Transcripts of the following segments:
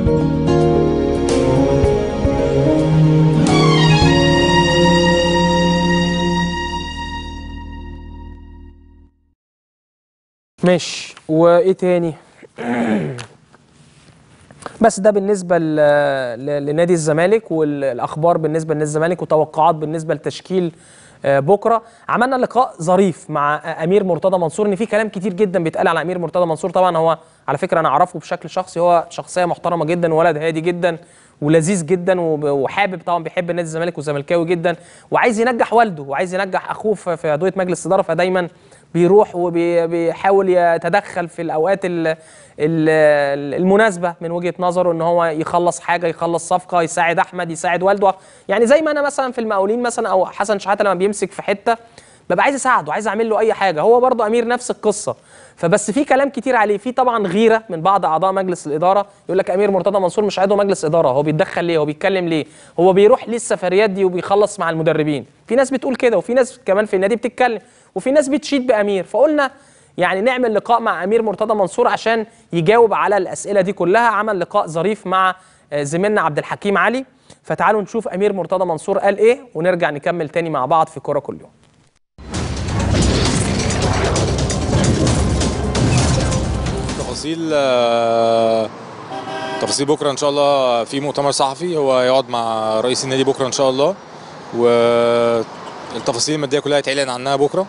ماشي وايه تاني بس ده بالنسبه ل- ل- لنادي الزمالك والاخبار بالنسبه لنادي الزمالك وتوقعات بالنسبه لتشكيل آه، بكره عملنا لقاء ظريف مع آه، امير مرتضى منصور ان في كلام كتير جدا بيتقال على امير مرتضى منصور طبعا هو على فكره انا اعرفه بشكل شخصي هو شخصيه محترمه جدا وولد هادي جدا ولذيذ جدا وب- وحابب طبعا بيحب نادي الزمالك والزملكاوي جدا وعايز ينجح والده وعايز ينجح اخوه في في عضويه مجلس الاداره فدايما بيروح وبيحاول يتدخل في الاوقات ال- ال- المناسبه من وجهه نظره ان هو يخلص حاجه يخلص صفقه يساعد احمد يساعد والده يعني زي ما انا مثلا في المقاولين مثلا او حسن شحاته لما بيمسك في حته ببقى عايز اساعده عايز اعمل له اي حاجه هو برضه امير نفس القصه فبس في كلام كتير عليه في طبعا غيره من بعض اعضاء مجلس الاداره يقول لك امير مرتضى منصور مش عضو مجلس اداره هو بيتدخل ليه هو بيتكلم ليه هو بيروح ليه السفريات دي وبيخلص مع المدربين في ناس بتقول كده وفي ناس كمان في النادي بتتكلم وفي ناس بتشيد بامير فقلنا يعني نعمل لقاء مع امير مرتضى منصور عشان يجاوب على الاسئله دي كلها عمل لقاء ظريف مع آه، زميلنا عبد الحكيم علي فتعالوا نشوف امير مرتضى منصور قال ايه ونرجع نكمل تاني مع بعض في كوره كل يوم تفاصيل آه، تفاصيل بكره ان شاء الله في مؤتمر صحفي هو يقعد مع رئيس النادي بكره ان شاء الله والتفاصيل الماديه كلها هيتعلن عنها بكره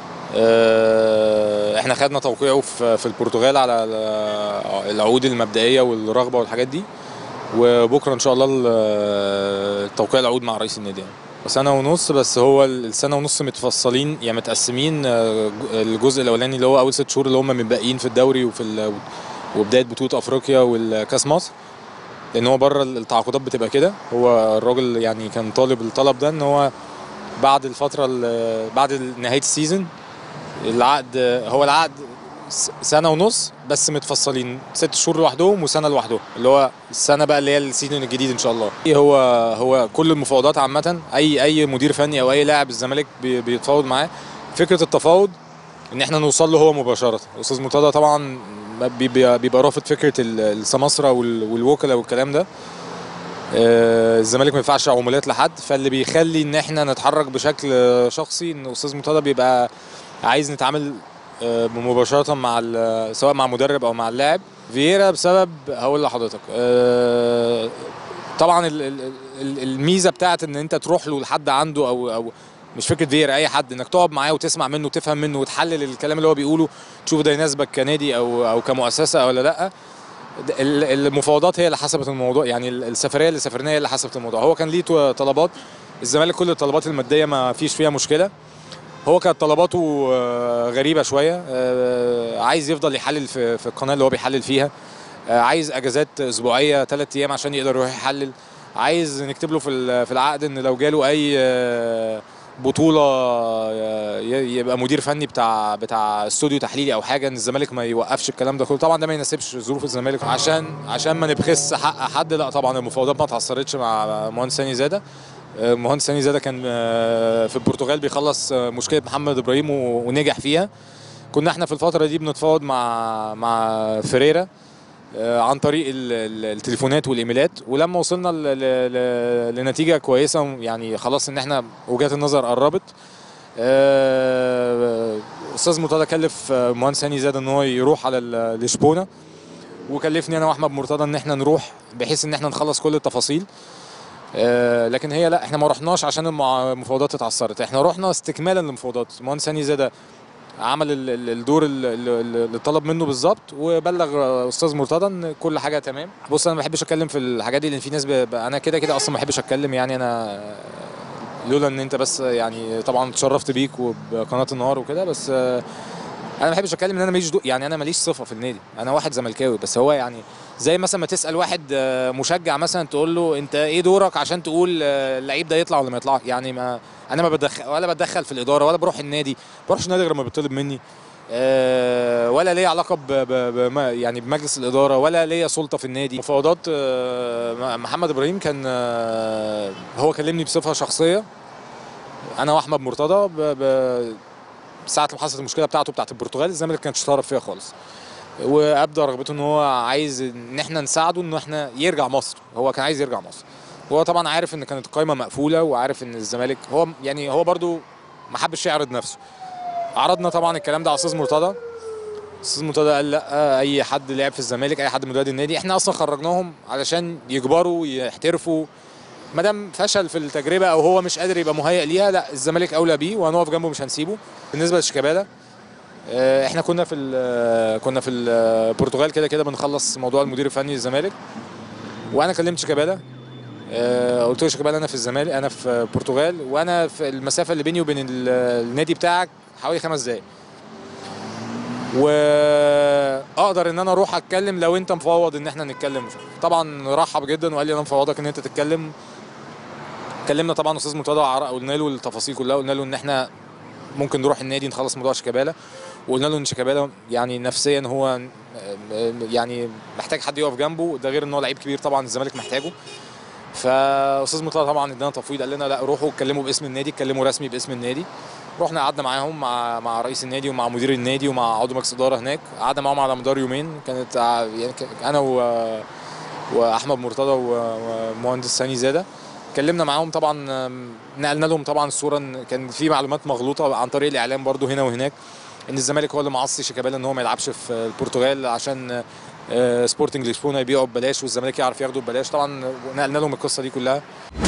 آه، احنا خدنا توقيعه في في البرتغال على ال- العقود المبدئيه والرغبه والحاجات دي وبكره ان شاء الله ال- توقيع العقود مع رئيس النادي يعني. سنه ونص بس هو السنه ونص متفصلين يعني متقسمين آه، الجزء الاولاني اللي هو اول ست شهور اللي هم متبقيين في الدوري وفي ال- وبدايه بطوله افريقيا والكاس مصر لان هو بره التعاقدات بتبقى كده هو الراجل يعني كان طالب الطلب ده ان هو بعد الفتره ال- بعد نهايه السيزون العقد هو العقد س- سنه ونص بس متفصلين ست شهور لوحدهم وسنه لوحدهم اللي هو السنه بقى اللي هي السيزون الجديد ان شاء الله هو هو كل المفاوضات عامه اي اي مدير فني او اي لاعب الزمالك بي- بيتفاوض معاه فكره التفاوض ان احنا نوصل له هو مباشره استاذ مرتضى طبعا بيبقى بيبقى رافض فكره ال- السماسره وال- والوكلاء والكلام ده آه، الزمالك ما ينفعش عمولات لحد فاللي بيخلي ان احنا نتحرك بشكل آه، شخصي ان استاذ مرتضى بيبقى عايز نتعامل آه، مباشره مع ال- سواء مع مدرب او مع اللاعب فييرا بسبب هقول لحضرتك آه، طبعا ال- ال- ال- الميزه بتاعت ان انت تروح له لحد عنده او او مش فكره فييرا اي حد انك تقعد معاه وتسمع منه وتفهم منه وتحلل الكلام اللي هو بيقوله تشوف ده يناسبك كنادي او او كمؤسسه ولا لا ده- ال- المفاوضات هي اللي حسبت الموضوع يعني ال- السفريه اللي سافرناها هي اللي حسبت الموضوع هو كان ليه تو- طلبات الزمالك كل الطلبات الماديه ما فيش فيها مشكله هو كانت طلباته آه، غريبه شويه آه، عايز يفضل يحلل في في القناه اللي هو بيحلل فيها آه، عايز اجازات اسبوعيه ثلاث ايام عشان يقدر يروح يحلل عايز نكتب له في ال- في العقد ان لو جاله اي آه، بطوله آه، ي- يبقى مدير فني بتاع بتاع استوديو تحليلي او حاجه ان الزمالك ما يوقفش الكلام ده كله طبعا ده ما يناسبش ظروف الزمالك عشان عشان ما نبخس حق حد لا طبعا المفاوضات ما اتعثرتش مع مهندس هاني زاده آه، مهندس هاني زاده كان آه، في البرتغال بيخلص آه، مشكله محمد ابراهيم و- ونجح فيها كنا احنا في الفتره دي بنتفاوض مع مع فريرا آه، عن طريق ال- ال- التليفونات والايميلات ولما وصلنا ل- ل- ل- لنتيجه كويسه يعني خلاص ان احنا وجهات النظر قربت آه، استاذ مرتضى كلف آه، مهندس هاني زاد ان هو يروح على ال- لشبونه وكلفني انا واحمد مرتضى ان احنا نروح بحيث ان احنا نخلص كل التفاصيل آه، لكن هي لا احنا ما رحناش عشان المع- المفاوضات اتعثرت احنا رحنا استكمالا للمفاوضات المهندس هاني زاده عمل ال- ال- الدور ال- ال- اللي طلب منه بالظبط وبلغ استاذ مرتضى ان كل حاجه تمام بص انا ما بحبش اتكلم في الحاجات دي لان في ناس ب... ب- انا كده كده اصلا ما بحبش اتكلم يعني انا لولا ان انت بس يعني طبعا اتشرفت بيك وبقناه النهار وكده بس آه، انا ما بحبش اتكلم ان انا ماليش دو... يعني انا ماليش صفه في النادي انا واحد زملكاوي بس هو يعني زي مثلا ما تسال واحد آه، مشجع مثلا تقول له انت ايه دورك عشان تقول آه، اللعيب ده يطلع ولا ما يطلعش يعني ما انا ما بدخل ولا بتدخل في الاداره ولا بروح النادي ما بروحش النادي غير لما بيطلب مني آه، ولا ليا علاقه ب... ب... ب... يعني بمجلس الاداره ولا ليا سلطه في النادي مفاوضات آه، محمد ابراهيم كان آه، هو كلمني بصفه شخصيه انا واحمد مرتضى ب... ب... ساعه ما حصلت المشكله بتاعته بتاعت البرتغال الزمالك كانش طرف فيها خالص وابدى رغبته ان هو عايز ان احنا نساعده ان احنا يرجع مصر هو كان عايز يرجع مصر وهو طبعا عارف ان كانت القايمه مقفوله وعارف ان الزمالك هو يعني هو برضو ما حبش يعرض نفسه عرضنا طبعا الكلام ده على استاذ مرتضى استاذ مرتضى قال لا اي حد لعب في الزمالك اي حد من ولاد النادي احنا اصلا خرجناهم علشان يكبروا يحترفوا ما دام فشل في التجربه او هو مش قادر يبقى مهيئ ليها لا الزمالك اولى بيه وهنقف جنبه مش هنسيبه بالنسبه لشيكابالا آه، احنا كنا في ال- كنا في البرتغال كده كده بنخلص موضوع المدير الفني للزمالك وانا كلمت شيكابالا آه، قلت له شيكابالا انا في الزمالك انا في البرتغال وانا في المسافه اللي بيني وبين ال- النادي بتاعك حوالي خمس دقايق واقدر ان انا اروح اتكلم لو انت مفوض ان احنا نتكلم طبعا رحب جدا وقال لي انا مفوضك ان انت تتكلم كلمنا طبعا استاذ مرتضى وعر- قلنا له التفاصيل كلها قلنا له ان احنا ممكن نروح النادي نخلص موضوع شيكابالا وقلنا له ان شيكابالا يعني نفسيا هو يعني محتاج حد يقف جنبه ده غير ان هو لعيب كبير طبعا الزمالك محتاجه فاستاذ مرتضى طبعا ادانا تفويض قال لنا لا روحوا اتكلموا باسم النادي اتكلموا رسمي باسم النادي رحنا قعدنا معاهم مع مع رئيس النادي ومع مدير النادي ومع عضو مجلس اداره هناك قعدنا معاهم على مدار يومين كانت ع- يعني ك- انا و واحمد مرتضى و- ومهندس ثاني زاده اتكلمنا معاهم طبعا آم، نقلنا لهم طبعا الصوره ان كان في معلومات مغلوطه عن طريق الاعلام برضو هنا وهناك ان الزمالك هو اللي معصي شيكابالا ان هو ما يلعبش في البرتغال عشان آه، سبورتنج لشبونه يبيعوا ببلاش والزمالك يعرف ياخده ببلاش طبعا نقلنا لهم القصه دي كلها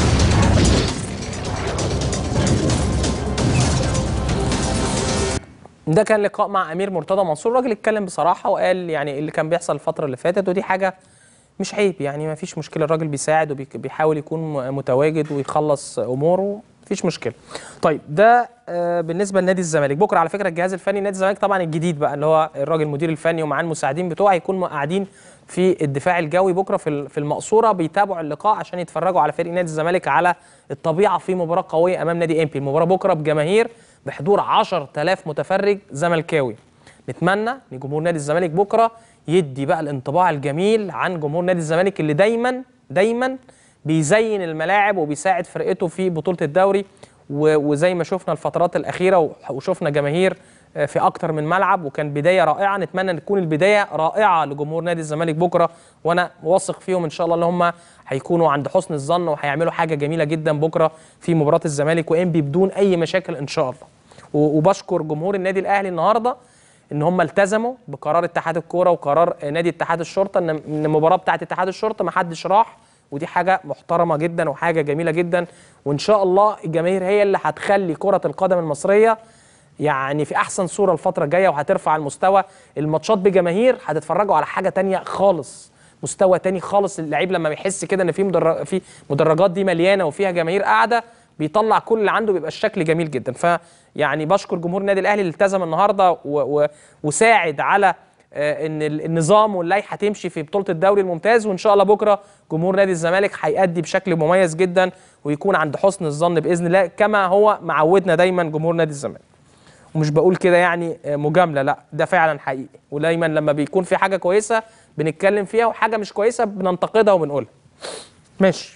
ده كان لقاء مع امير مرتضى منصور الراجل اتكلم بصراحه وقال يعني اللي كان بيحصل الفتره اللي فاتت ودي حاجه مش عيب يعني ما فيش مشكله الراجل بيساعد وبيحاول يكون م- متواجد ويخلص اموره مفيش مشكله طيب ده آه، بالنسبه لنادي الزمالك بكره على فكره الجهاز الفني نادي الزمالك طبعا الجديد بقى اللي هو الراجل المدير الفني ومعاه المساعدين بتوعه هيكونوا قاعدين في الدفاع الجوي بكره في ال- في المقصوره بيتابعوا اللقاء عشان يتفرجوا على فريق نادي الزمالك على الطبيعه في مباراه قويه امام نادي امبي المباراه بكره بجماهير بحضور 10000 متفرج زملكاوي نتمنى ان جمهور نادي الزمالك بكره يدي بقى الانطباع الجميل عن جمهور نادي الزمالك اللي دايما دايما بيزين الملاعب وبيساعد فرقته في بطوله الدوري و- وزي ما شفنا الفترات الاخيره وح- وشفنا جماهير آه، في اكتر من ملعب وكان بدايه رائعه نتمنى ان تكون البدايه رائعه لجمهور نادي الزمالك بكره وانا واثق فيهم ان شاء الله ان هم هيكونوا عند حسن الظن وهيعملوا حاجه جميله جدا بكره في مباراه الزمالك وانبي بدون اي مشاكل ان شاء الله و- وبشكر جمهور النادي الاهلي النهارده ان هم التزموا بقرار اتحاد الكوره وقرار آه، نادي اتحاد الشرطه ان ان المباراه بتاعه اتحاد الشرطه ما حدش راح ودي حاجه محترمه جدا وحاجه جميله جدا وان شاء الله الجماهير هي اللي هتخلي كره القدم المصريه يعني في احسن صوره الفتره الجايه وهترفع المستوى الماتشات بجماهير هتتفرجوا على حاجه تانية خالص مستوى تاني خالص اللعيب لما بيحس كده ان في مدرج في مدرجات دي مليانه وفيها جماهير قاعده بيطلع كل اللي عنده بيبقى الشكل جميل جدا فيعني بشكر جمهور النادي الاهلي اللي التزم النهارده و و وساعد على آه، ان ال- النظام واللائحه تمشي في بطوله الدوري الممتاز وان شاء الله بكره جمهور نادي الزمالك هيأدي بشكل مميز جدا ويكون عند حسن الظن باذن الله كما هو معودنا دايما جمهور نادي الزمالك ومش بقول كده يعني آه، مجامله لا ده فعلا حقيقي ودايما لما بيكون في حاجه كويسه بنتكلم فيها وحاجه مش كويسه بننتقدها وبنقولها ماشي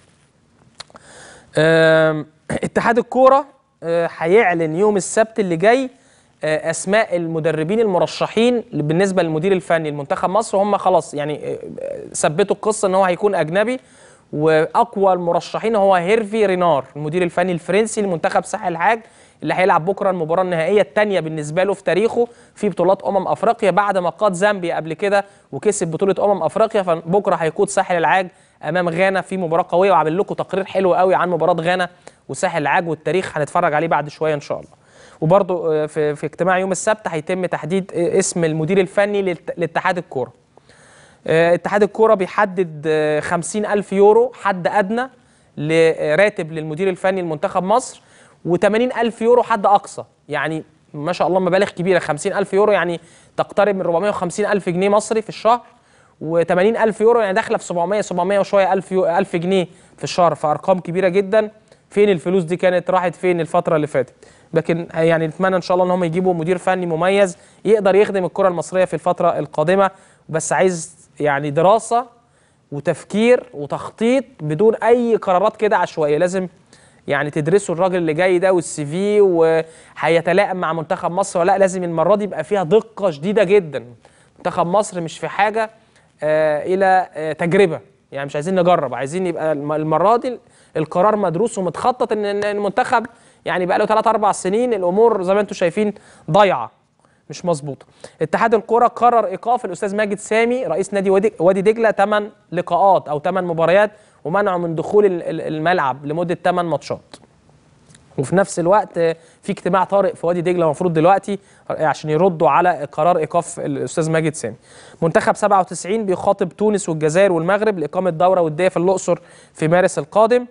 آم، اتحاد الكوره آه، هيعلن يوم السبت اللي جاي آه، اسماء المدربين المرشحين بالنسبه للمدير الفني لمنتخب مصر هم خلاص يعني آه، آه، ثبتوا القصه ان هو هيكون اجنبي واقوى المرشحين هو هيرفي رينار المدير الفني الفرنسي لمنتخب ساحل العاج اللي هيلعب بكره المباراه النهائيه الثانيه بالنسبه له في تاريخه في بطولات امم افريقيا بعد ما قاد زامبيا قبل كده وكسب بطوله امم افريقيا فبكره هيقود ساحل العاج امام غانا في مباراه قويه وعامل لكم تقرير حلو قوي عن مباراه غانا وساحل العاج والتاريخ هنتفرج عليه بعد شويه ان شاء الله وبرضه في في اجتماع يوم السبت هيتم تحديد اسم المدير الفني للت- لاتحاد الكوره آه، اتحاد الكوره بيحدد آه، 50 ألف يورو حد أدنى لراتب للمدير الفني لمنتخب مصر و80 ألف يورو حد أقصى يعني ما شاء الله مبالغ كبيرة 50 ألف يورو يعني تقترب من 450 ألف جنيه مصري في الشهر و80 ألف يورو يعني داخلة في 700 700 وشوية ألف, يو ألف جنيه في الشهر فأرقام كبيرة جدا فين الفلوس دي كانت راحت فين الفترة اللي فاتت لكن يعني نتمنى ان شاء الله ان هم يجيبوا مدير فني مميز يقدر يخدم الكرة المصرية في الفترة القادمة بس عايز يعني دراسة وتفكير وتخطيط بدون اي قرارات كده عشوائية لازم يعني تدرسوا الراجل اللي جاي ده والسي في وهيتلائم مع منتخب مصر ولا لا لازم المرة دي يبقى فيها دقة شديدة جدا منتخب مصر مش في حاجه آه الى آه تجربه يعني مش عايزين نجرب عايزين يبقى الم- المره دي القرار مدروس ومتخطط ان إن المنتخب يعني بقى له 3 4 سنين الامور زي ما انتم شايفين ضايعه مش مظبوطه اتحاد الكره قرر ايقاف الاستاذ ماجد سامي رئيس نادي وادي وادي دجله 8 لقاءات او 8 مباريات ومنعه من دخول ال- ال- الملعب لمده 8 ماتشات وفي نفس الوقت آه، في اجتماع طارئ في وادي دجله المفروض دلوقتي آه، عشان يردوا على قرار ايقاف الاستاذ ماجد سامي. منتخب 97 بيخاطب تونس والجزائر والمغرب لاقامه دوره وديه في الاقصر في مارس القادم.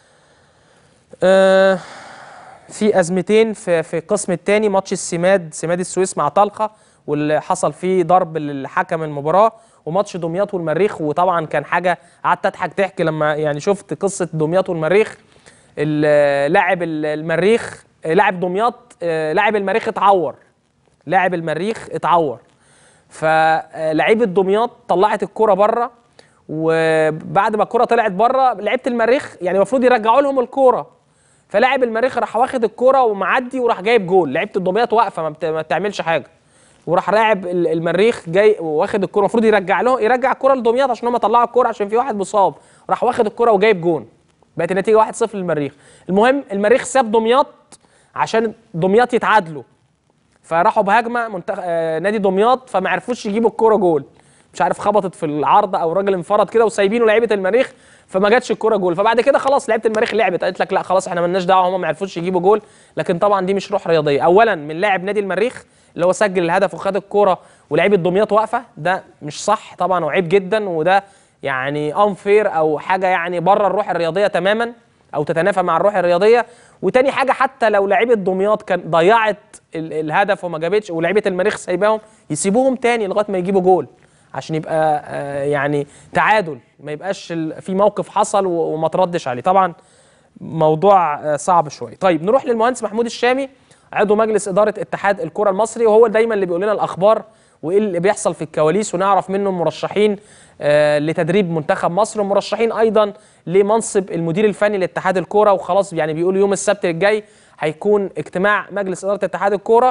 آه، في ازمتين في في القسم الثاني ماتش السماد سماد السويس مع طلقه واللي حصل فيه ضرب لحكم المباراه وماتش دمياط والمريخ وطبعا كان حاجه قعدت اضحك ضحك لما يعني شفت قصه دمياط والمريخ ال- لاعب ال- المريخ لاعب دمياط آه، لاعب المريخ اتعور لاعب المريخ اتعور فلعيبه دمياط طلعت الكرة بره وبعد ما الكرة طلعت بره لعيبه المريخ يعني المفروض يرجعوا لهم الكرة فلاعب المريخ راح واخد الكرة ومعدي وراح جايب جول لعيبه الدمياط واقفه ما, بت... ما بتعملش حاجه وراح لاعب ال- المريخ جاي واخد الكرة المفروض يرجع له يرجع الكرة لدمياط عشان هم طلعوا الكرة عشان في واحد مصاب راح واخد الكرة وجايب جون بقت النتيجة 1-0 للمريخ المهم المريخ ساب دمياط عشان دمياط يتعادلوا فراحوا بهجمه منتخ... آه نادي دمياط فما عرفوش يجيبوا الكوره جول مش عارف خبطت في العرض او الراجل انفرد كده وسايبينه لعيبه المريخ فما جاتش الكوره جول فبعد كده خلاص لعيبه المريخ لعبت قالت لك لا خلاص احنا مالناش دعوه هم ما عرفوش يجيبوا جول لكن طبعا دي مش روح رياضيه اولا من لاعب نادي المريخ اللي هو سجل الهدف وخد الكوره ولعيبه دمياط واقفه ده مش صح طبعا وعيب جدا وده يعني انفير او حاجه يعني بره الروح الرياضيه تماما او تتنافى مع الروح الرياضيه وتاني حاجه حتى لو لعيبه دمياط كان ضيعت ال- الهدف وما جابتش ولعيبه المريخ سايباهم يسيبوهم تاني لغايه ما يجيبوا جول عشان يبقى آه، يعني تعادل ما يبقاش ال- في موقف حصل و- وما تردش عليه طبعا موضوع آه، صعب شويه طيب نروح للمهندس محمود الشامي عضو مجلس اداره اتحاد الكره المصري وهو دايما اللي بيقول لنا الاخبار وايه اللي بيحصل في الكواليس ونعرف منه المرشحين آه، لتدريب منتخب مصر ومرشحين ايضا لمنصب المدير الفني لاتحاد الكوره وخلاص يعني بيقولوا يوم السبت الجاي هيكون اجتماع مجلس اداره اتحاد الكوره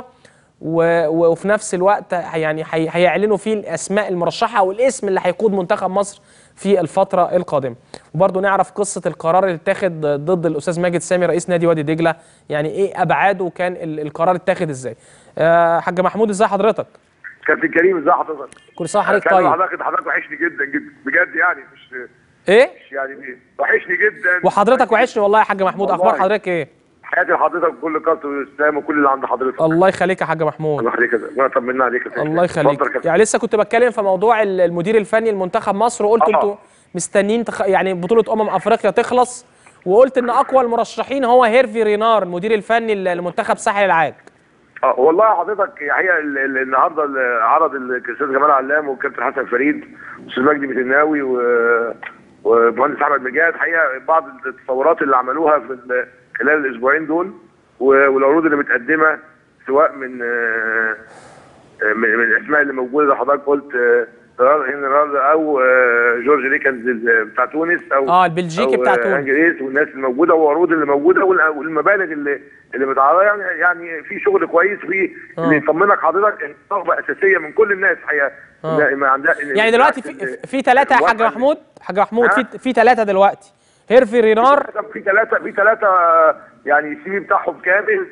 و- و- وفي نفس الوقت هي- يعني هي- هيعلنوا فيه الاسماء المرشحه والاسم اللي هيقود منتخب مصر في الفتره القادمه وبرضه نعرف قصه القرار اللي اتاخد ضد الاستاذ ماجد سامي رئيس نادي وادي دجله يعني ايه ابعاده وكان ال- القرار اتاخد ازاي آه، حاج محمود ازاي حضرتك كابتن كريم ازي حضرتك؟ كل سنه وحضرتك كان طيب حضرتك حضرتك وحشني جدا جدا بجد يعني مش ايه مش يعني إيه، وحشني جدا وحضرتك وحشني والله يا حاج محمود والله. اخبار حضرتك ايه حياتي لحضرتك بكل قدر والاسلام وكل اللي عند حضرتك الله يخليك يا حاج محمود الله يخليك يا- وانا طمنا عليك يا سيدي. الله اتفضل يا يخليك كابتن. يعني لسه كنت بتكلم في موضوع ال- المدير الفني لمنتخب مصر وقلت آه. انتوا مستنيين تخ... يعني بطولة أمم أفريقيا تخلص وقلت إن أقوى المرشحين هو هيرفي رينار المدير الفني ل- لمنتخب ساحل العاج اه والله حضرتك هي ال- ال- النهارده ال- عرض الاستاذ جمال علام والكابتن حسن فريد والاستاذ مجدي متناوي و- ومهندس احمد مجاد الحقيقه بعض التصورات اللي عملوها في ال- خلال الاسبوعين دول و- والعروض اللي متقدمه سواء من آه، من من الاسماء اللي موجوده زي حضرتك قلت آه، رار- هنري رار او آه، جورج ليكنز بتاع تونس او آه، البلجيكي أو، بتاع آه، تونس. انجليز والناس الموجوده والعروض اللي موجوده وال- والمبالغ اللي اللي متعرضه يعني يعني في شغل كويس في آه. اللي يطمنك حضرتك ان رغبه اساسيه من كل الناس الحقيقه آه. إن- ما عندها إن- يعني دلوقتي في إن- في ثلاثة يا حاج الواقع- محمود حاج محمود ها؟ في في ثلاثة دلوقتي هيرفي رينار في ثلاثه في ثلاثه يعني السي في بتاعهم كامل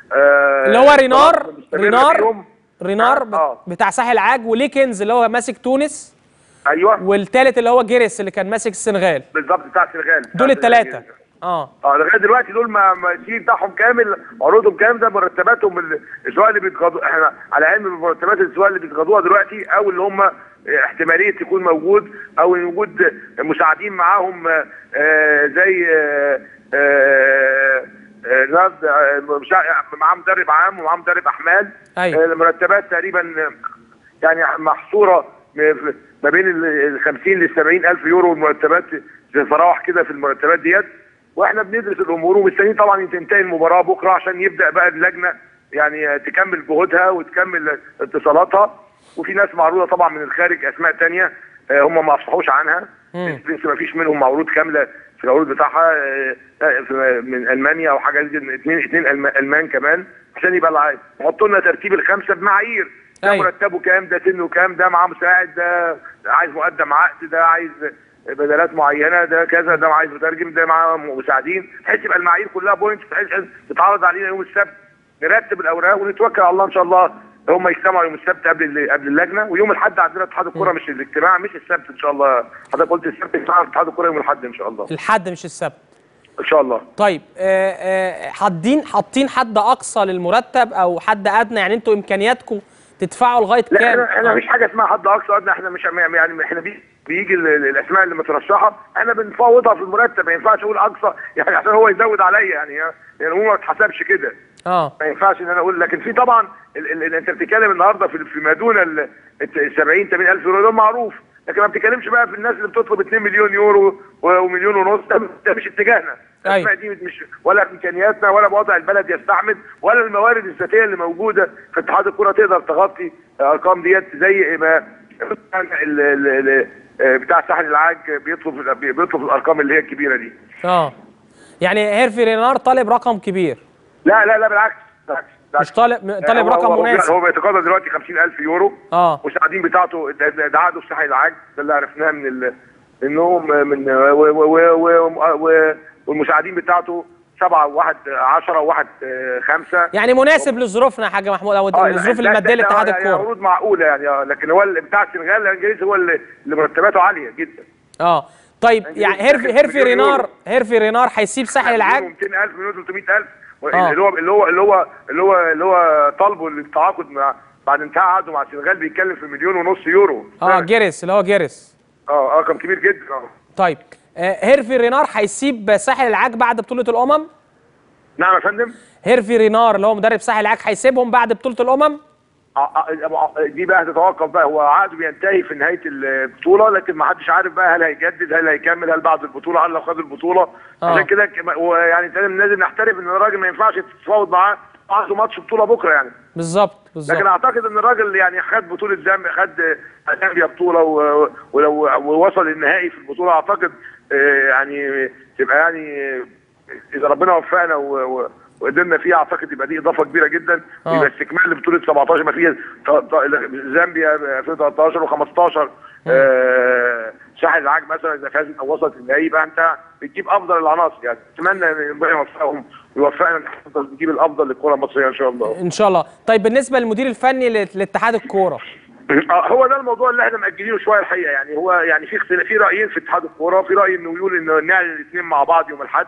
آه، اللي هو رينار مستمرة رينار فيهم. رينار آه، آه. بتاع ساحل العاج وليكنز اللي هو ماسك تونس ايوه والثالث اللي هو جيريس اللي كان ماسك السنغال بالظبط بتاع السنغال دول الثلاثة اه اه لغايه دلوقتي دول ما ما السي في بتاعهم كامل عروضهم كامل ده مرتباتهم ال- سواء اللي بيتغاضوا احنا على علم بالمرتبات سواء اللي بيتغاضوها دلوقتي او اللي هم احتماليه يكون موجود او وجود مساعدين معاهم آه، آه، زي آه، آه، آه، ناس آه، مساع- معاه مدرب عام ومعاه مدرب احمال أيوة. آه، المرتبات تقريبا آه، يعني محصوره م- ما بين ال 50 ل 70 الف يورو المرتبات تتراوح كده في المرتبات ديت واحنا بندرس الامور ومستنيين طبعا تنتهي المباراه بكره عشان يبدا بقى اللجنه يعني تكمل جهودها وتكمل اتصالاتها وفي ناس معروضه طبعا من الخارج اسماء تانية آه، هم ما افصحوش عنها مم. لسه ما فيش منهم معروض كامله في العروض بتاعها آه، آه، في- من المانيا او حاجه زي كده، اثنين اثنين ألم- المان كمان عشان يبقى الع- يحطوا لنا ترتيب الخمسه بمعايير ده أيوة. مرتبه كام ده سنه كام ده معاه مساعد ده عايز مقدم عقد ده عايز بدلات معينه ده كذا ده عايز مترجم ده معاه مساعدين بحيث يبقى المعايير كلها بوينت بحيث تتعرض علينا يوم السبت نرتب الاوراق ونتوكل على الله ان شاء الله هم يجتمعوا يوم السبت قبل ال- قبل اللجنه ويوم الاحد عندنا اتحاد الكوره مش الاجتماع مش السبت ان شاء الله حضرتك قلت السبت اجتماع اتحاد الكوره يوم الاحد ان شاء الله الحد مش السبت ان شاء الله طيب آه، آه، حاطين حاطين حد اقصى للمرتب او حد ادنى يعني انتوا امكانياتكم تدفعوا لغايه لا كام احنا احنا آه. مفيش حاجه اسمها حد اقصى ادنى احنا مش يعني احنا بي بيجي ال- ال- الاسماء اللي مترشحه احنا بنفوضها في المرتب ما ينفعش اقول اقصى يعني عشان هو يزود عليا يعني يعني هو ما اتحسبش كده اه ما ينفعش ان انا اقول لكن في طبعا ال ال ال انت بتتكلم النهارده في في ما دون ال ال 70 80 الف يورو ده معروف لكن ما بتتكلمش بقى في الناس اللي بتطلب 2 مليون يورو و- ومليون ونص ده, ده مش اتجاهنا أيوة. الاسماء دي مش ولا امكانياتنا ولا وضع البلد يستحمل ولا الموارد الذاتيه اللي موجوده في اتحاد الكره تقدر تغطي الارقام ديت زي ما ال- ال- ال- بتاع الساحل العاج بيطلب بيطلب الارقام اللي هي الكبيره دي اه يعني هيرفي رينار طالب رقم كبير لا لا لا بالعكس بالعكس مش طالب طالب هو- رقم هو- مناسب هو بيتقاضى دلوقتي 50000 يورو اه المساعدين بتاعته ده, ده, ده عقده في ساحل العاج ده اللي عرفناه من ال... انهم من و و و و و والمساعدين بتاعته سبعة وواحد عشرة وواحد آه، خمسة يعني مناسب لظروفنا يا حاج محمود او آه، الظروف لا- الماديه ده- ده لاتحاد يعني الكوره عروض معقولة يعني آه، لكن هو اللي بتاع السنغال الانجليزي هو اللي, اللي مرتباته عالية جدا اه طيب يعني هيرفي هيرفي مليون رينار يورو. هيرفي رينار هيسيب ساحل العاج 200000 مليون 300000 آه. اللي هو اللي هو اللي هو اللي هو اللي هو طالبه للتعاقد مع بعد انتهاء عقده مع السنغال بيتكلم في مليون ونص يورو اه جيرس اللي هو جيرس اه اه كان كبير جدا اه طيب آه هيرفي رينار هيسيب ساحل العاج بعد بطوله الامم نعم يا فندم هيرفي رينار اللي هو مدرب ساحل العاج هيسيبهم بعد بطوله الامم ع- ع- دي بقى هتتوقف بقى هو عقده بينتهي في نهايه البطوله لكن ما حدش عارف بقى هل هيجدد هل هيكمل هل بعد البطوله هل لو خد البطوله آه. عشان كده ك- هو يعني لازم لازم نحترف ان الراجل ما ينفعش تتفاوض معاه عنده ماتش بطوله بكره يعني بالظبط بالظبط لكن اعتقد ان الراجل يعني خد بطوله زامبيا خد زامبيا بطوله و- ولو ووصل النهائي في البطوله اعتقد آه، يعني تبقى يعني آه، اذا ربنا وفقنا و- و- وقدرنا فيها اعتقد يبقى دي اضافه كبيره جدا آه. ويبقى استكمال لبطوله 17 ما فيها ط- ط- زامبيا 2013 و15 آه ساحل العاج مثلا اذا فاز او وصلت النهائي يبقى انت بتجيب افضل العناصر يعني اتمنى ان ربنا يوفقهم ويوفقنا ان احنا نجيب الافضل للكره المصريه ان شاء الله ان شاء الله طيب بالنسبه للمدير الفني لت- لاتحاد الكوره آه، هو ده الموضوع اللي احنا مأجلينه شويه الحقيقه يعني هو يعني في اختلاف في رايين في اتحاد الكوره في راي انه يقول انه نعلن الاثنين مع بعض يوم الاحد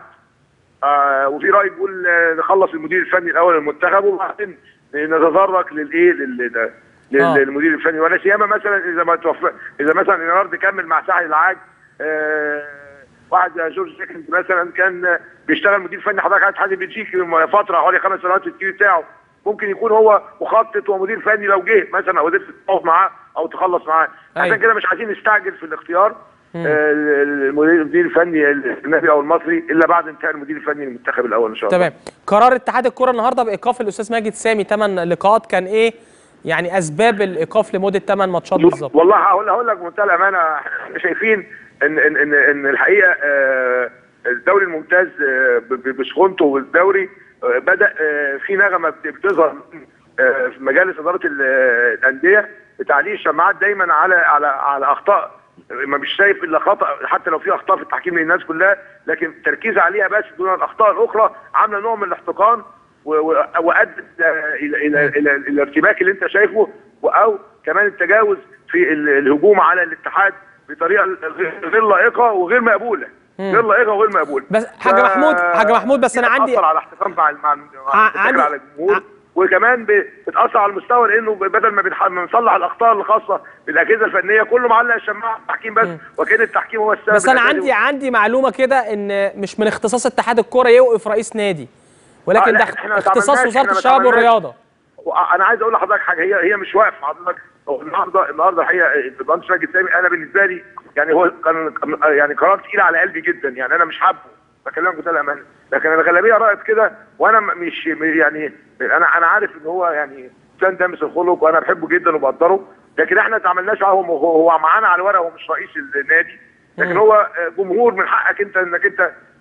آه وفي راي بيقول آه، نخلص المدير الفني الاول المنتخب وبعدين نتطرق للايه لل ده- لل- آه. للمدير الفني ولا سيما مثلا اذا ما توفق اذا مثلا النهارده كمل مع ساحل العاج آه واحد زي جورج سيكند مثلا كان بيشتغل مدير فني حضرتك عارف الاتحاد البلجيكي فتره حوالي خمس سنوات في الكيو بتاعه ممكن يكون هو مخطط ومدير فني لو جه مثلا او قدرت تتفاوض معاه او تخلص معاه أيوة. عشان كده مش عايزين نستعجل في الاختيار آه، المدير المدير الفني الاجنبي او المصري الا بعد انتهاء المدير الفني للمنتخب الاول ان شاء الله تمام قرار اتحاد الكوره النهارده بايقاف الاستاذ ماجد سامي 8 لقاءات كان ايه يعني اسباب الايقاف لمده 8 ماتشات بالظبط والله هقول هقول لك بمنتهى الامانه احنا شايفين ان ان ان, إن الحقيقه آه، الدوري الممتاز آه، ب- ب- بسخونته والدوري آه، بدا آه، في نغمه بت- بتظهر آه، في مجالس اداره ال- الانديه بتعليق الشماعات دايما على على على اخطاء ما مش شايف الا خطا حتى لو في اخطاء في التحكيم للناس كلها لكن التركيز عليها بس دون الاخطاء الاخرى عامله نوع من الاحتقان و- و- وادت آه، الى الى الى الى الارتباك اللي انت شايفه و- او كمان التجاوز في ال- الهجوم على الاتحاد بطريقه غير- غير لائقه وغير مقبوله غير لائقه وغير مقبوله بس حاج محمود- حاج محمود، بس دي أنا عندي- بتأثر على الاحتكام مع مع مع ع- الدخل عندي- على الجمهور ع- وكمان ب- بتاثر على المستوى لانه ب- بدل ما بنح- ما بنصلح الاخطاء الخاصه بالاجهزه الفنيه كله معلق الشماعه على التحكيم بس وكان التحكيم هو السبب بس انا الأساسي. عندي عندي معلومه كده ان مش من اختصاص اتحاد الكوره يوقف رئيس نادي ولكن آه، لا، ده إحنا ما اختصاص تعاملناش، وزاره إحنا ما الشباب تعاملناش. والرياضه انا عايز اقول لحضرتك حاجه هي هي مش واقفه حضرتك هو النهارده النهارده الحقيقه المهندس ماجد سامي انا بالنسبه لي يعني هو كان يعني قرار تقيل على قلبي جدا يعني انا مش حابه بكلمك بكل امانه لكن الغالبيه رأت كده وانا م- مش يعني انا انا عارف ان هو يعني انسان دامس الخلق وانا بحبه جدا وبقدره لكن احنا ما تعاملناش معاه هو هو معانا على الورق هو مش رئيس النادي لكن هو جمهور من حقك انت انك انت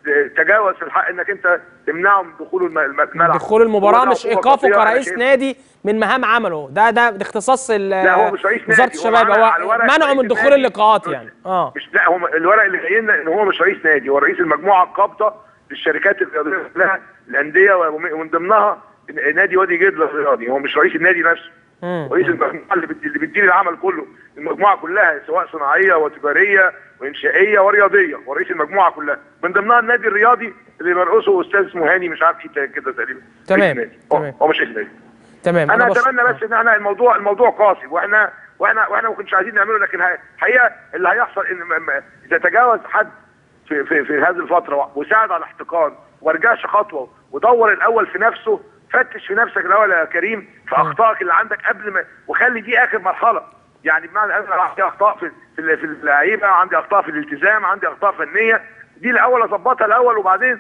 تجاوز في الحق انك انت تمنعهم دخول الم- الم- الملعب دخول المباراه وده مش عقوبة ايقافه خطيرة. أنا كرئيس شايف- نادي من مهام عمله ده ده ده اختصاص ال- لا هو مش رئيس وزاره نادي، هو الشباب معانا على هو الورق منعه رئيس من دخول النادي. اللقاءات مش- يعني اه مش لا هو الورق اللي جاي لنا ان هو مش رئيس نادي هو رئيس المجموعه القابضه للشركات الرياضيه كلها الانديه ومن ومن ضمنها نادي وادي جدل الرياضي هو مش رئيس النادي نفسه مم. رئيس المجموعه اللي بت- اللي بتدير العمل كله المجموعه كلها سواء صناعيه وتجاريه وانشائيه ورياضيه ورئيس المجموعه كلها من ضمنها النادي الرياضي اللي بيرقصه استاذ اسمه هاني مش عارف ايه كده تقريبا تمام، رئيس النادي. هو- تمام. هو مش رئيس النادي تمام انا بش- اتمنى بس ان احنا الموضوع الموضوع قاسي واحنا واحنا واحنا ما كناش عايزين نعمله لكن ه- الحقيقه اللي هيحصل ان م- م- اذا تجاوز حد في في في هذه الفتره وساعد على الاحتقان وما رجعش خطوه ودور الاول في نفسه فتش في نفسك الاول يا كريم في اخطائك اللي عندك قبل ما وخلي دي اخر مرحله يعني بمعنى انا عندي اخطاء في في ال- في اللعيبه عندي اخطاء في الالتزام عندي اخطاء فنيه دي الاول اظبطها الاول وبعدين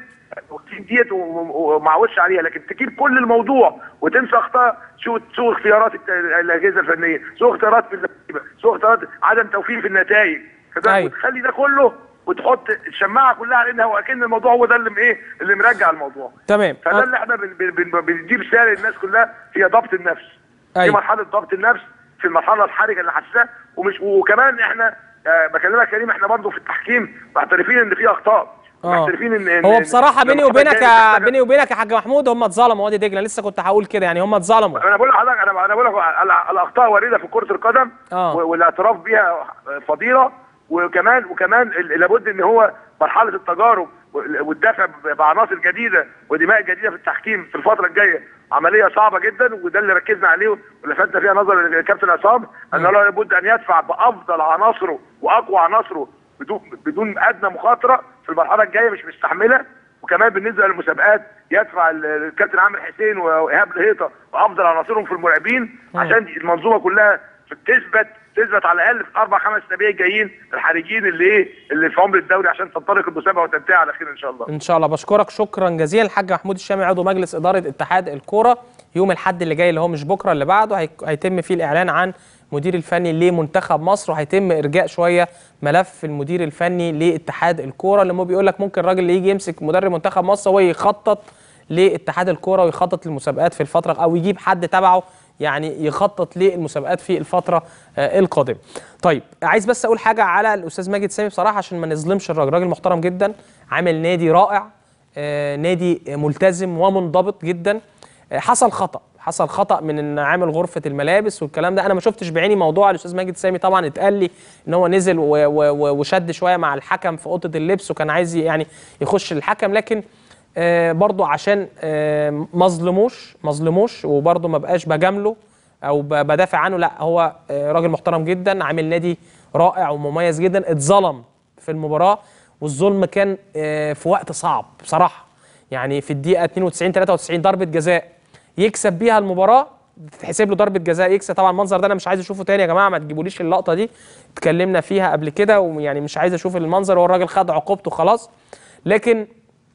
ديت وما اعودش عليها لكن تجيب كل الموضوع وتنسى اخطاء سوء سوء اختيارات الت- الاجهزه الفنيه سوء اختيارات في اللعيبه سوء اختيارات عدم توفيق في النتائج فده أيوة. وتخلي ده كله وتحط الشماعه كلها على ان هو اكن الموضوع هو ده اللي ايه اللي مرجع الموضوع تمام فده اللي احنا بن- بن- بن- بندي رساله للناس كلها هي ضبط النفس أيوة. في مرحله ضبط النفس في المرحله الحرجه اللي حاساها ومش وكمان احنا آه بكلمك يا كريم احنا برضه في التحكيم معترفين ان في اخطاء اه معترفين ان إن- هو إن بصراحه بيني لما وبينك حد يا جاي بيني وبينك يا حاج محمود هم اتظلموا وادي دجله لسه كنت هقول كده يعني هم اتظلموا انا بقول لحضرتك انا انا بقول لك ال- الاخطاء وارده في كره القدم آه. و- والاعتراف بيها فضيله وكمان وكمان ال- لابد ان هو مرحله التجارب وال- والدفع ب- بعناصر جديده ودماء جديده في التحكيم في الفتره الجايه عمليه صعبه جدا وده اللي ركزنا عليه ولفتنا فيها نظر الكابتن عصام ان هو لابد ان يدفع بافضل عناصره واقوى عناصره بدون بدون ادنى مخاطره في المرحله الجايه مش مستحمله وكمان بالنسبه للمسابقات يدفع ال- الكابتن عامر حسين وايهاب الهيطه وافضل عناصرهم في المراقبين عشان المنظومه كلها تثبت تثبت على الاقل في اربع خمس اسابيع جايين الحريجين اللي ايه اللي في عمر الدوري عشان تنطلق المسابقه وتنتهي على خير ان شاء الله. ان شاء الله بشكرك شكرا جزيلا الحاج محمود الشامي عضو مجلس اداره اتحاد الكوره يوم الاحد اللي جاي اللي هو مش بكره اللي بعده هيك- هيتم فيه الاعلان عن مدير الفني لمنتخب مصر وهيتم ارجاء شويه ملف المدير الفني لاتحاد الكوره اللي هو بيقول لك ممكن الراجل اللي يجي يمسك مدرب منتخب مصر هو يخطط لاتحاد الكوره ويخطط للمسابقات في الفتره او يجيب حد تبعه يعني يخطط للمسابقات في الفتره آه، القادمه. طيب عايز بس اقول حاجه على الاستاذ ماجد سامي بصراحه عشان ما نظلمش الراجل، راجل محترم جدا عامل نادي رائع آه، نادي ملتزم ومنضبط جدا آه، حصل خطا حصل خطا من ان عامل غرفه الملابس والكلام ده انا ما شفتش بعيني موضوع الاستاذ ماجد سامي طبعا اتقال لي ان هو نزل و- و- و- وشد شويه مع الحكم في اوضه اللبس وكان عايز يعني يخش الحكم لكن آه، برضو عشان آه، ما ظلموش ما ظلموش وبرضو ما بقاش بجامله او ب- بدافع عنه لا هو آه، راجل محترم جدا عامل نادي رائع ومميز جدا اتظلم في المباراه والظلم كان آه، في وقت صعب بصراحه يعني في الدقيقه 92 93 ضربه جزاء يكسب بيها المباراه تتحسب له ضربه جزاء يكسب طبعا المنظر ده انا مش عايز اشوفه تاني يا جماعه ما تجيبوليش اللقطه دي اتكلمنا فيها قبل كده ويعني مش عايز اشوف المنظر هو الراجل خد عقوبته خلاص لكن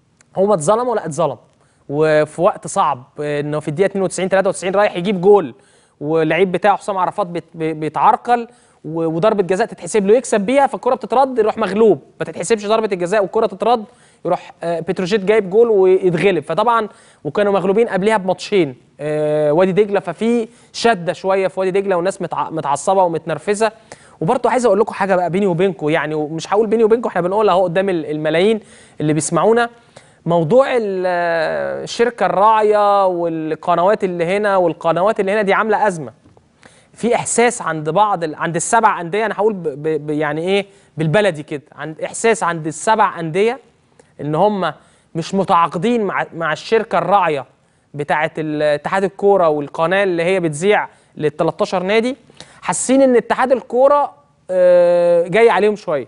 هو اتظلم ولا اتظلم وفي وقت صعب انه في الدقيقه 92 93 رايح يجيب جول واللعيب بتاعه حسام عرفات بيت- بي- بيتعرقل و- وضربه جزاء تتحسب له يكسب بيها فالكره بتترد يروح مغلوب ما تتحسبش ضربه الجزاء والكره تترد يروح آه، بتروجيت جايب جول ويتغلب فطبعا وكانوا مغلوبين قبلها بماتشين آه، وادي دجله ففي شده شويه في وادي دجله والناس متع- متعصبه ومتنرفزه وبرضه عايز اقول لكم حاجه بقى بيني وبينكم يعني ومش هقول بيني وبينكم احنا بنقولها اهو قدام ال- الملايين اللي بيسمعونا موضوع ال- الشركه الراعيه والقنوات اللي هنا والقنوات اللي هنا دي عامله ازمه في احساس عند بعض ال- عند السبع انديه انا هقول ب- ب- ب- يعني ايه بالبلدي كده عند احساس عند السبع انديه ان هم مش متعاقدين مع مع الشركه الراعيه بتاعه ال- اتحاد الكوره والقناه اللي هي بتذيع لل 13 نادي حاسين ان اتحاد الكوره آه، جاي عليهم شويه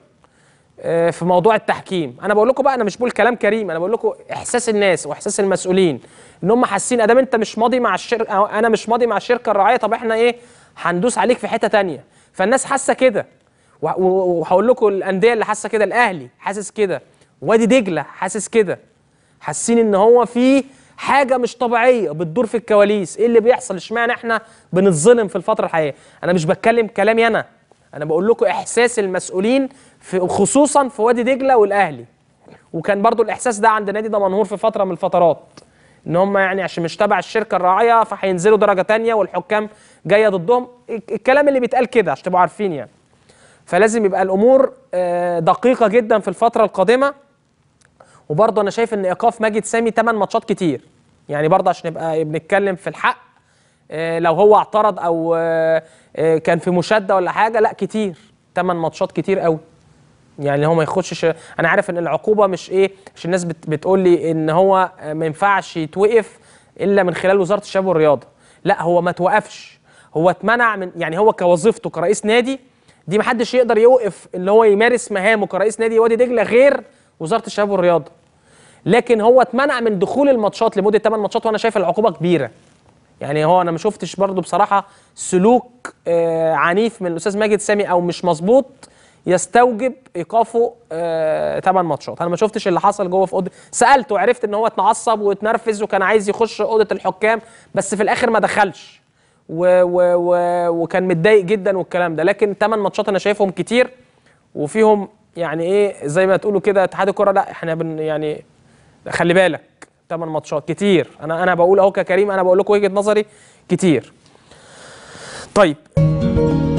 آه، في موضوع التحكيم انا بقول لكم بقى انا مش بقول كلام كريم انا بقول لكم احساس الناس واحساس المسؤولين ان هم حاسين ادام انت مش ماضي مع الشركه أو انا مش ماضي مع الشركه الراعيه طب احنا ايه هندوس عليك في حته تانية فالناس حاسه كده و- و- وهقول لكم الانديه اللي حاسه كده الاهلي حاسس كده وادي دجله حاسس كده حاسين ان هو في حاجه مش طبيعيه بتدور في الكواليس ايه اللي بيحصل اشمعنى احنا بنتظلم في الفتره الحاليه انا مش بتكلم كلامي انا انا بقول لكم احساس المسؤولين في خصوصا في وادي دجله والاهلي وكان برضو الاحساس ده عند نادي دمنهور في فتره من الفترات ان هم يعني عشان مش تبع الشركه الراعيه فهينزلوا درجه تانية والحكام جايه ضدهم الكلام اللي بيتقال كده عشان تبقوا عارفين يعني فلازم يبقى الامور آه، دقيقه جدا في الفتره القادمه وبرضه انا شايف ان ايقاف ماجد سامي 8 ماتشات كتير يعني برضه عشان نبقى بنتكلم في الحق آه، لو هو اعترض او آه، آه، كان في مشاده ولا حاجه لا كتير 8 ماتشات كتير قوي يعني هو ما يخشش انا عارف ان العقوبه مش ايه عشان الناس بت بتقول لي ان هو آه، ما ينفعش يتوقف الا من خلال وزاره الشباب والرياضه لا هو ما توقفش هو اتمنع من يعني هو كوظيفته كرئيس نادي دي ما حدش يقدر يوقف اللي هو يمارس مهامه كرئيس نادي وادي دجله غير وزاره الشباب والرياضه لكن هو اتمنع من دخول الماتشات لمده 8 ماتشات وانا شايف العقوبه كبيره يعني هو انا ما شفتش برضو بصراحه سلوك آه عنيف من الاستاذ ماجد سامي او مش مظبوط يستوجب ايقافه آه 8 ماتشات انا ما شفتش اللي حصل جوه في اوضه سالته وعرفت ان هو اتعصب واتنرفز وكان عايز يخش اوضه الحكام بس في الاخر ما دخلش و و و وكان متضايق جدا والكلام ده لكن 8 ماتشات انا شايفهم كتير وفيهم يعني ايه زي ما تقولوا كده اتحاد الكره لا احنا بن يعني خلي بالك 8 ماتشات كتير انا انا بقول اهو ككريم انا بقول لكم وجهه نظري كتير طيب